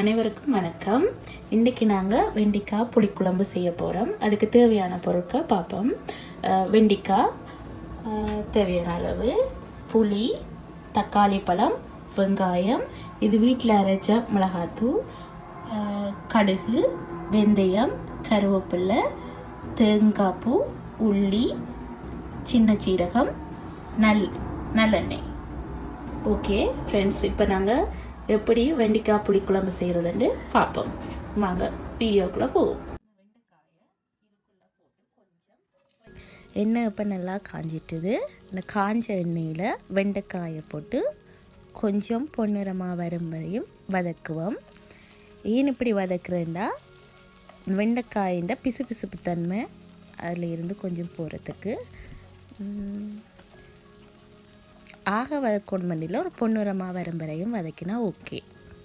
அனைவருக்கும் வணக்கம் இன்றைக்கி நாங்கள் வெண்டிக்காய் புளிக்குழம்பு செய்ய போகிறோம் அதுக்கு தேவையான பொருட்கள் பார்ப்போம் அஹ் வெண்டிக்காய் அஹ் தேவையான அளவு புளி தக்காளி பழம் வெங்காயம் இது வீட்டில் அரைச்ச மிளகாத்தூள் அஹ் கடுகு வெந்தயம் கருவேப்பிலை தேங்காய் பூ உள்ளி சின்ன சீரகம் நல் நல்லெண்ணெய் ஓகே ஃப்ரெண்ட்ஸ் இப்போ நாங்கள் எப்படி வெண்டிக்காய் புளிக்குழம்பு செய்கிறதுன்னு பார்ப்போம் வாங்க வீடியோக்குள்ளே போவோம் எண்ணெய் இப்போ நல்லா காஞ்சிட்டுது இந்த காஞ்ச எண்ணெயில் வெண்டைக்காயை போட்டு கொஞ்சம் பொன்னிறமாக வரும் வரையும் வதக்குவோம் ஏன் இப்படி வதக்குறேன்டா வெண்டைக்காயின் பிசு பிசுப்பு தன்மை அதில் இருந்து கொஞ்சம் போகிறதுக்கு ஆக வதக்கணும் பண்ணியில் ஒரு பொன்னிறமாக வரும் வரையும் வதக்கினா ஓகே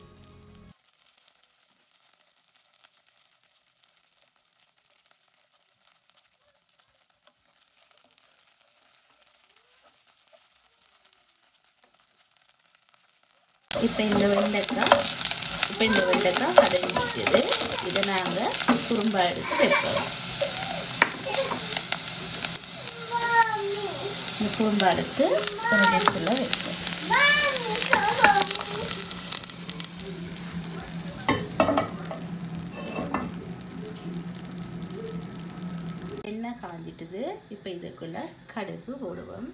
இப்போ இந்த வெண்டைக்காய் இப்போ இந்த வெண்டைக்காய் வதங்கிக்குது இதை நாங்கள் குறும்பா எடுத்து வைப்போம் இந்த குறும்பா எடுத்து ஒரு நெருப்பில் வைப்போம் எண்ணெய் காஞ்சிட்டுது இப்போ இதுக்குள்ள கடுகு போடுவோம்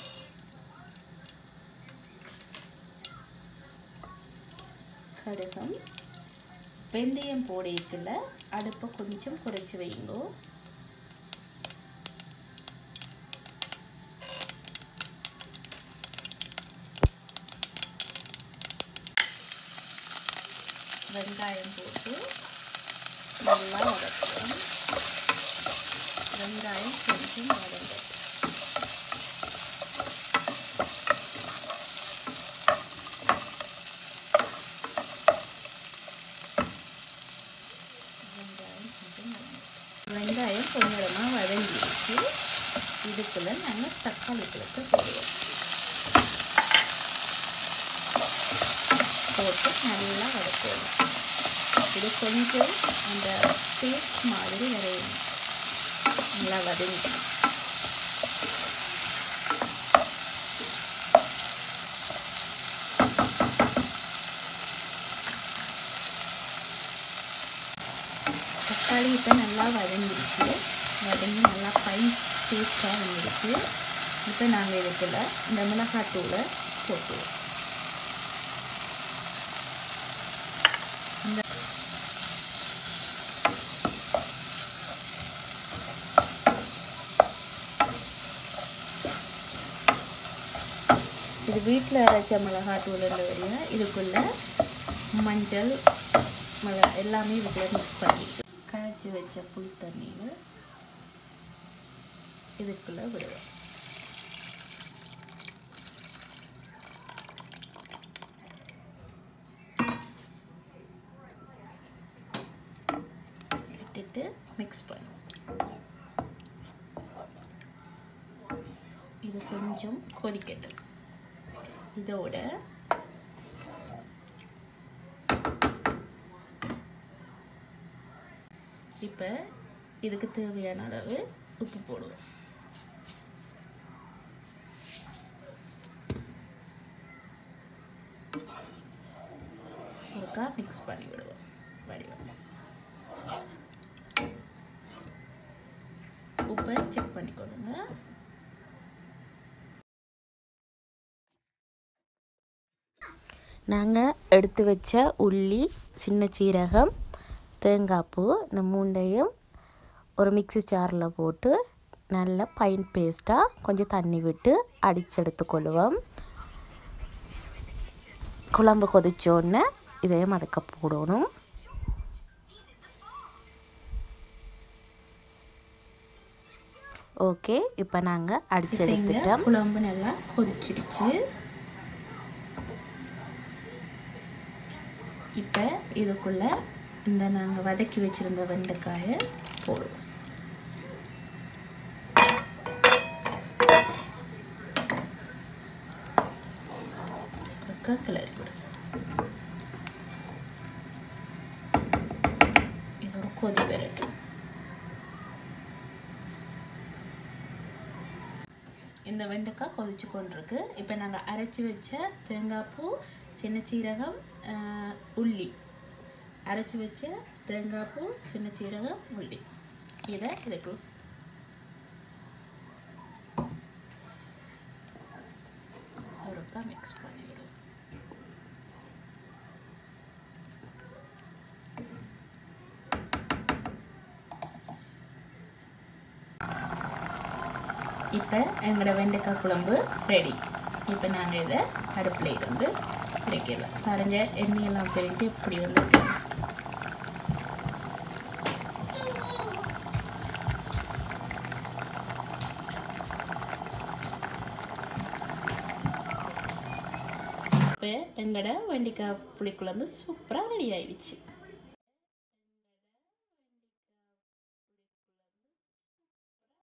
கடுகம் வெந்தயம் போடைக்குள்ள அடுப்பை கொஞ்சம் குறைச்சி வைங்கோ வெங்காயம் போட்டு நல்லா வதக்குவோம் வெங்காயம் கொஞ்சம் வதங்கும் வெங்காயம் கொஞ்சம் வதங்கும் வெங்காயம் கொஞ்சமாக வதங்கிடுச்சு இதுக்குள்ள நாங்கள் தக்காளி பழத்தை போடுவோம் போட்டு நல்லா வதக்குவோம் இது கொஞ்சம் அந்த பேஸ்ட் மாதிரி வரையும் நல்லா வதங்கி தக்காளி இப்போ நல்லா வதங்கிடுச்சு வதங்கி நல்லா ஃபைன் பேஸ்ட்டாக வந்துடுச்சு இப்போ நாங்கள் இதுக்குள்ள இந்த மிளகாத்தூளை போட்டுவோம் இந்த இது வீட்டில் அரைச்ச மிளகாத்தூள் வரைய இதுக்குள்ள மஞ்சள் மிளகா எல்லாமே இதுக்குள்ள மிக்ஸ் பண்ணிட்டு கரைச்சி வச்ச புளி தண்ணியில் இதுக்குள்ளே விடுவேன் விட்டுட்டு மிக்ஸ் பண்ணுவோம் இது கொஞ்சம் கொதிக்கட்டும் இதோட இப்போ இதுக்கு தேவையான அளவு உப்பு போடுவோம் ஒருக்கா மிக்ஸ் பண்ணி விடுவோம் வடிவம் உப்பை செக் பண்ணிக்கொள்ளுங்க நாங்கள் எடுத்து வச்ச உள்ளி சின்ன சீரகம் தேங்காய் பூ இந்த மூண்டையும் ஒரு மிக்ஸி ஜாரில் போட்டு நல்ல பைன் பேஸ்ட்டாக கொஞ்சம் தண்ணி விட்டு அடிச்செடுத்துக்கொள்ளுவோம் குழம்பு கொதிச்சோடனே இதையும் அதுக்க போடணும் ஓகே இப்போ நாங்கள் அடிச்சு எடுத்துட்டோம் குழம்பு நல்லா கொதிச்சிடுச்சு இப்போ இதுக்குள்ள இந்த நாங்கள் வதக்கி வச்சுருந்த வெண்டைக்காயை போடுவோம் கிளறி விடுவோம் கொதி வரட்டும் இந்த வெண்டைக்காய் கொதிச்சு கொண்டிருக்கு இப்போ நாங்கள் அரைச்சி வச்ச தேங்காய் பூ சின்ன சீரகம் ஆஹ், உள்ளி அரைச்சி வச்ச தேங்காய் பூ சின்ன சீரகம் உள்ளி இதை இதுக்கு ஒருக்கா மிக்ஸ் பண்ணிவிடும் இப்போ எங்களோட வெண்டைக்காய் குழம்பு ரெடி இப்போ நாங்கள் இதை அடுப்பில் இருந்து இறக்கிடலாம் பாருங்க எண்ணெயெல்லாம் பிரிஞ்சு இப்படி வந்துருக்கு இப்போ எங்களோட வெண்டைக்காய் புளிக்குழம்பு சூப்பராக ரெடி ஆயிடுச்சு